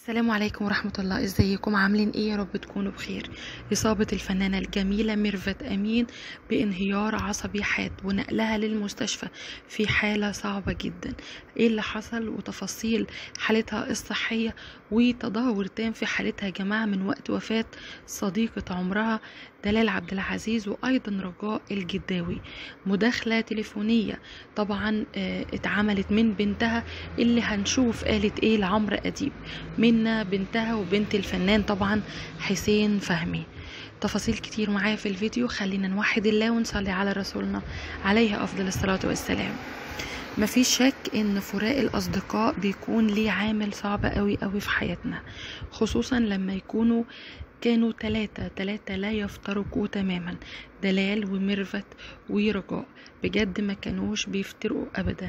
السلام عليكم ورحمة الله ازيكم عاملين ايه يا رب تكونوا بخير إصابة الفنانة الجميلة ميرفت أمين بانهيار عصبي حاد ونقلها للمستشفى في حالة صعبة جدا ايه اللي حصل وتفاصيل حالتها الصحية وتدهور تام في حالتها يا جماعة من وقت وفاة صديقة عمرها دلال عبد العزيز وايضا رجاء الجداوي مداخلة تليفونية طبعا آه، اتعملت من بنتها اللي هنشوف قالت ايه لعمرو اديب منا بنتها وبنت الفنان طبعا حسين فهمي تفاصيل كتير معايا في الفيديو خلينا نوحد الله ونصلي على رسولنا عليه افضل الصلاة والسلام مفيش شك ان فراق الاصدقاء بيكون ليه عامل صعب قوي قوي في حياتنا خصوصا لما يكونوا كانوا تلاتة تلاتة لا يفترقوا تماما دلال وميرفت ورجاء بجد ما كانوش بيفترقوا ابدا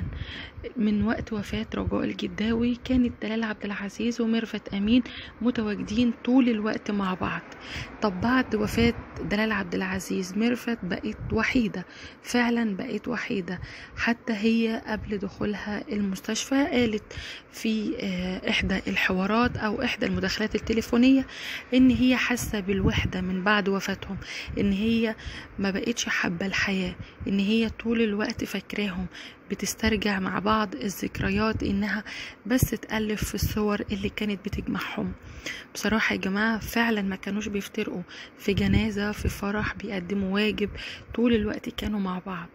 من وقت وفاة رجاء الجداوي كانت دلال عبد العزيز وميرفت امين متواجدين طول الوقت مع بعض طب بعد وفاة دلال عبد العزيز ميرفت بقت وحيدة فعلا بقت وحيدة حتى هي قبل دخولها المستشفى قالت في آه، احدى الحوارات او احدى المداخلات التليفونية ان هي حاسة بالوحدة من بعد وفاتهم ان هي ما بقتش حابة الحياة ان هي طول الوقت فاكراهم بتسترجع مع بعض الذكريات انها بس تألف في الصور اللي كانت بتجمعهم بصراحة يا جماعة فعلا ما كانوش بيفترقوا في جنازة في فرح بيقدموا واجب طول الوقت كانوا مع بعض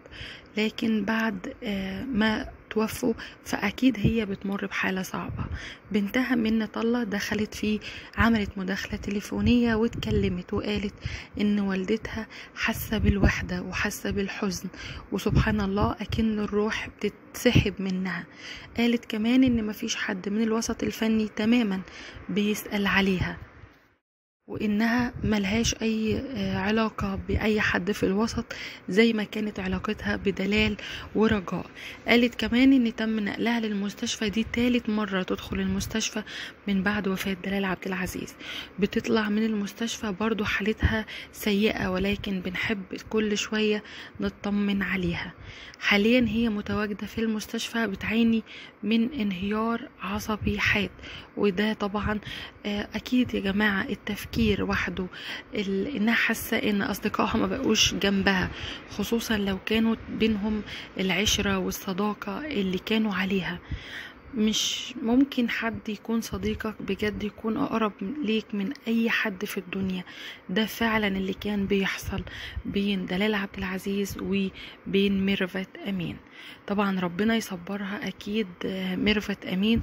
لكن بعد آه، ما توفوا فأكيد هي بتمر بحالة صعبة بنتها منة طلة دخلت فيه عملت مداخلة تليفونية واتكلمت وقالت إن والدتها حاسة بالوحدة وحاسة بالحزن وسبحان الله أكن الروح بتتسحب منها قالت كمان إن مفيش حد من الوسط الفني تماما بيسأل عليها وإنها ملهاش أي آه، علاقة بأي حد في الوسط زي ما كانت علاقتها بدلال ورجاء قالت كمان إن تم نقلها للمستشفى دي تالت مرة تدخل المستشفى من بعد وفاة دلال عبد العزيز بتطلع من المستشفى برضو حالتها سيئة ولكن بنحب كل شوية نطمن عليها حاليا هي متواجدة في المستشفى بتعاني من انهيار عصبي حاد وده طبعا آه، أكيد يا جماعة التفكير وحده ال- إنها حاسة إن أصدقائها ما بقوش جنبها خصوصا لو كانوا بينهم العشرة والصداقة اللي كانوا عليها مش ممكن حد يكون صديقك بجد يكون أقرب ليك من أي حد في الدنيا ده فعلا اللي كان بيحصل بين دلال عبد العزيز وبين ميرفت أمين طبعا ربنا يصبرها أكيد آه، ميرفت أمين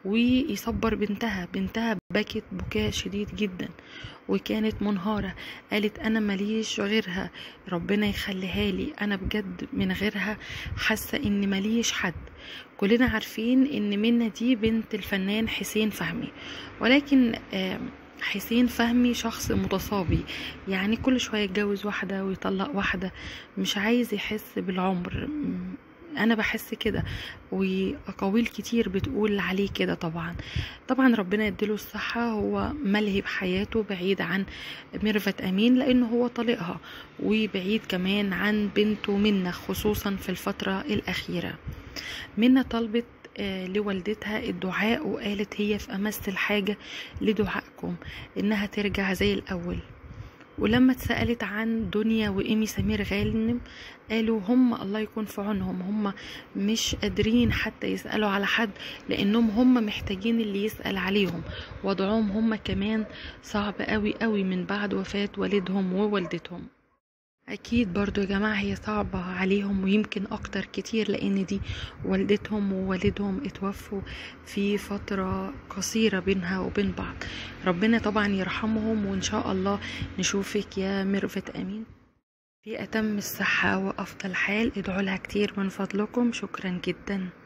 ويصبر بنتها بنتها بكت بكاء شديد جدا وكانت منهارة قالت أنا ماليش غيرها ربنا يخليها لي أنا بجد من غيرها حاسة إن ماليش حد كلنا عارفين إن منى دي بنت الفنان حسين فهمي ولكن آه، حسين فهمي شخص متصابي يعني كل شوية يتجوز واحدة ويطلق واحدة مش عايز يحس بالعمر م- انا بحس كده واقاويل كتير بتقول عليه كده طبعا طبعا ربنا يديله الصحة هو ملهي بحياته بعيد عن ميرفت امين لانه هو طليقها وبعيد كمان عن بنته منة خصوصا في الفترة الاخيرة منة طلبت آه، لوالدتها الدعاء وقالت هي في امس الحاجة لدعائكم انها ترجع زي الاول ولما اتسألت عن دنيا وإيمي سمير غانم قالوا هم الله يكون في عونهم هم مش قادرين حتى يسألوا على حد لأنهم هم محتاجين اللي يسأل عليهم وضعهم هم كمان صعب قوي قوي من بعد وفاة والدهم ووالدتهم أكيد برضو يا جماعة هي صعبة عليهم ويمكن أكتر كتير لأن دي والدتهم ووالدهم اتوفوا في فترة قصيرة بينها وبين بعض ربنا طبعا يرحمهم وإن شاء الله نشوفك يا ميرفت أمين في أتم الصحة وأفضل حال ادعوا لها كتير من فضلكم شكرا جدا